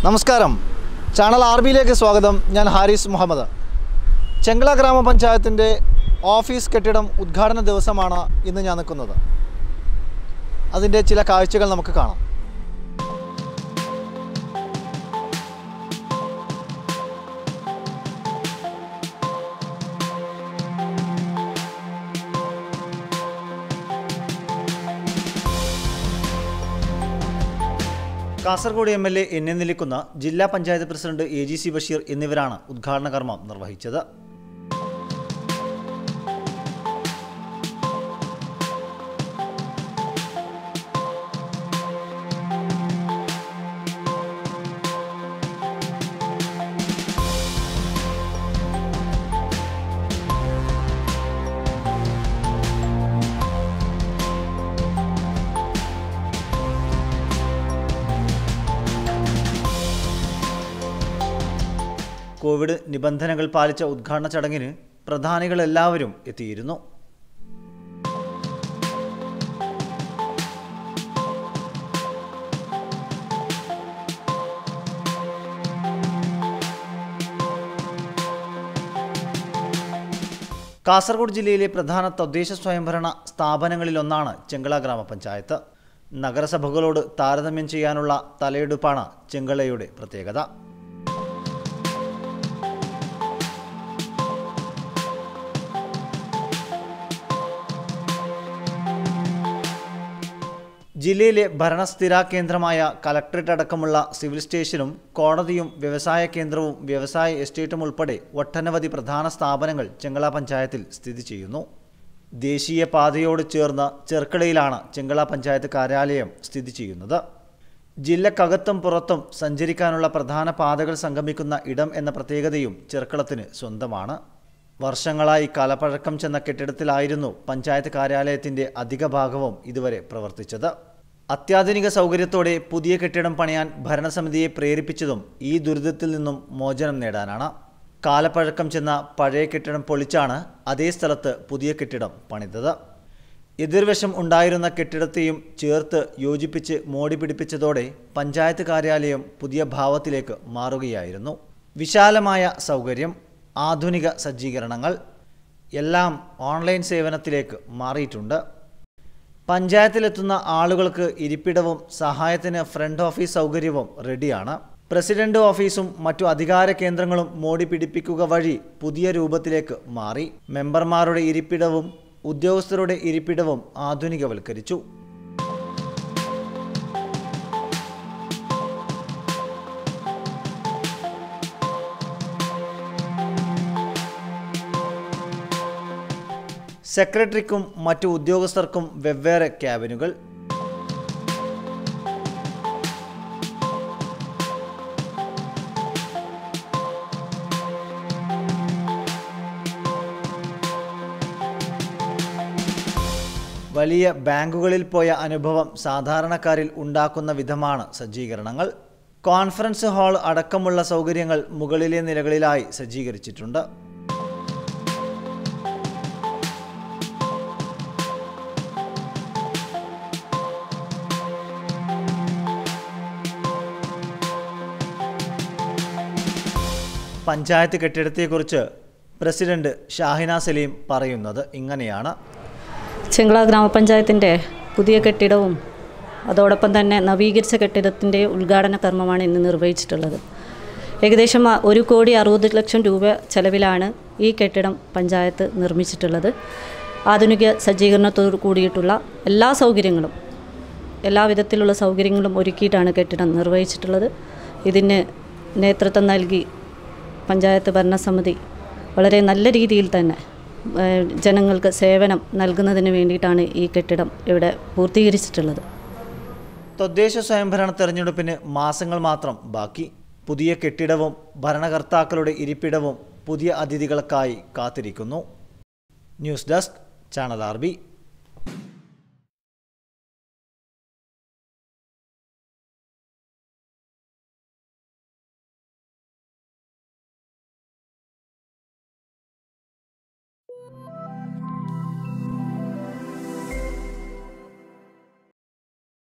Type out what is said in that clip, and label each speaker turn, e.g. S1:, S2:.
S1: നമസ്കാരം channel R ബിയിലേക്ക് സ്വാഗതം ഞാൻ ഹാരിസ് മുഹമ്മദ് ചെങ്കള ഗ്രാമപഞ്ചായത്തിൻ്റെ ഓഫീസ് കെട്ടിടം ഉദ്ഘാടന ദിവസമാണ് ഇന്ന് ഞാൻ നിൽക്കുന്നത് അതിൻ്റെ ചില കാഴ്ചകൾ നമുക്ക് കാണാം Kasaragod M L A N A നിലിക്കുന്ന ജില്ലാ panchayat president A G C Basheer എന്നിവരാണ് ഉദ്ഘാടന കർമ്മം നിർവഹിച്ചത് കോവിഡ് നിബന്ധനകൾ പാലിച്ച ഉദ്ഘാടന ചടങ്ങിന് പ്രധാനികൾ എല്ലാവരും എത്തിയിരുന്നു കാസർഗോഡ് ജില്ലയിലെ പ്രധാന തദ്ദേശ സ്വയംഭരണ സ്ഥാപനങ്ങളിലൊന്നാണ് ചെങ്കള ഗ്രാമപഞ്ചായത്ത് നഗരസഭകളോട് താരതമ്യം ചെയ്യാനുള്ള തലയെടുപ്പാണ് ചെങ്കളയുടെ പ്രത്യേകത ജില്ലയിലെ ഭരണസ്ഥിരാ കേന്ദ്രമായ കലക്ടറേറ്റ് അടക്കമുള്ള സിവിൽ സ്റ്റേഷനും കോടതിയും വ്യവസായ കേന്ദ്രവും വ്യവസായ എസ്റ്റേറ്റും ഉൾപ്പെടെ ഒട്ടനവധി പ്രധാന സ്ഥാപനങ്ങൾ ചെങ്കള പഞ്ചായത്തിൽ സ്ഥിതി ചെയ്യുന്നു ദേശീയ പാതയോട് ചേർന്ന് ചെർക്കളയിലാണ് ചെങ്കള പഞ്ചായത്ത് കാര്യാലയം സ്ഥിതി ചെയ്യുന്നത് ജില്ലക്കകത്തും പുറത്തും സഞ്ചരിക്കാനുള്ള പ്രധാന പാതകൾ സംഗമിക്കുന്ന ഇടം എന്ന പ്രത്യേകതയും ചെർക്കളത്തിന് സ്വന്തമാണ് വർഷങ്ങളായി കാലപ്പഴക്കം ചെന്ന കെട്ടിടത്തിലായിരുന്നു പഞ്ചായത്ത് കാര്യാലയത്തിന്റെ അധിക ഭാഗവും ഇതുവരെ പ്രവർത്തിച്ചത് അത്യാധുനിക സൗകര്യത്തോടെ പുതിയ കെട്ടിടം പണിയാൻ ഭരണസമിതിയെ പ്രേരിപ്പിച്ചതും ഈ ദുരിതത്തിൽ നിന്നും മോചനം നേടാനാണ് കാലപ്പഴക്കം ചെന്ന പഴയ കെട്ടിടം പൊളിച്ചാണ് അതേ സ്ഥലത്ത് പുതിയ കെട്ടിടം പണിതത് എതിർവശം ഉണ്ടായിരുന്ന കെട്ടിടത്തെയും ചേർത്ത് യോജിപ്പിച്ച് മോടി പിടിപ്പിച്ചതോടെ പഞ്ചായത്ത് കാര്യാലയം പുതിയ ഭാവത്തിലേക്ക് മാറുകയായിരുന്നു വിശാലമായ സൗകര്യം ആധുനിക സജ്ജീകരണങ്ങൾ എല്ലാം ഓൺലൈൻ സേവനത്തിലേക്ക് മാറിയിട്ടുണ്ട് പഞ്ചായത്തിലെത്തുന്ന ആളുകൾക്ക് ഇരിപ്പിടവും സഹായത്തിന് ഫ്രണ്ട് ഓഫീസ് സൗകര്യവും റെഡിയാണ് പ്രസിഡന്റ് ഓഫീസും മറ്റു അധികാര കേന്ദ്രങ്ങളും മോടി പിടിപ്പിക്കുക വഴി പുതിയ രൂപത്തിലേക്ക് മാറി മെമ്പർമാരുടെ ഇരിപ്പിടവും ഉദ്യോഗസ്ഥരുടെ ഇരിപ്പിടവും ആധുനികവൽക്കരിച്ചു സെക്രട്ടറിക്കും മറ്റു ഉദ്യോഗസ്ഥർക്കും വെവ്വേറെ ക്യാബിനുകൾ വലിയ ബാങ്കുകളിൽ പോയ അനുഭവം സാധാരണക്കാരിൽ ഉണ്ടാക്കുന്ന വിധമാണ് സജ്ജീകരണങ്ങൾ കോൺഫറൻസ് ഹാൾ അടക്കമുള്ള സൗകര്യങ്ങൾ മുകളിലെ നിലകളിലായി സജ്ജീകരിച്ചിട്ടുണ്ട് പഞ്ചായത്ത് കെട്ടിടത്തെക്കുറിച്ച് പ്രസിഡന്റ് ഷാഹിന സലീം പറയുന്നത് ഇങ്ങനെയാണ്
S2: ചെങ്കള ഗ്രാമപഞ്ചായത്തിൻ്റെ പുതിയ കെട്ടിടവും അതോടൊപ്പം തന്നെ നവീകരിച്ച കെട്ടിടത്തിൻ്റെ ഉദ്ഘാടന കർമ്മമാണ് ഇന്ന് നിർവഹിച്ചിട്ടുള്ളത് ഏകദേശം ആ ഒരു കോടി അറുപത് ലക്ഷം രൂപ ചെലവിലാണ് ഈ കെട്ടിടം പഞ്ചായത്ത് നിർമ്മിച്ചിട്ടുള്ളത് ആധുനിക സജ്ജീകരണത്തോടു കൂടിയിട്ടുള്ള എല്ലാ സൗകര്യങ്ങളും എല്ലാ വിധത്തിലുള്ള സൗകര്യങ്ങളും ഒരുക്കിയിട്ടാണ് കെട്ടിടം നിർവഹിച്ചിട്ടുള്ളത് ഇതിന് നേതൃത്വം നൽകി പഞ്ചായത്ത് ഭരണസമിതി വളരെ നല്ല രീതിയിൽ തന്നെ ഏഹ്, ജനങ്ങൾക്ക് സേവനം നൽകുന്നതിന് വേണ്ടിയിട്ടാണ് ഈ കെട്ടിടം ഇവിടെ പൂർത്തീകരിച്ചിട്ടുള്ളത്
S1: തദ്ദേശ സ്വയംഭരണ തെരഞ്ഞെടുപ്പിന് മാസങ്ങൾ മാത്രം ബാക്കി പുതിയ കെട്ടിടവും ഭരണകർത്താക്കളുടെ ഇരിപ്പിടവും പുതിയ അതിഥികൾക്കായി കാത്തിരിക്കുന്നു ന്യൂസ് ഡെസ്ക് ചാനൽ ആർ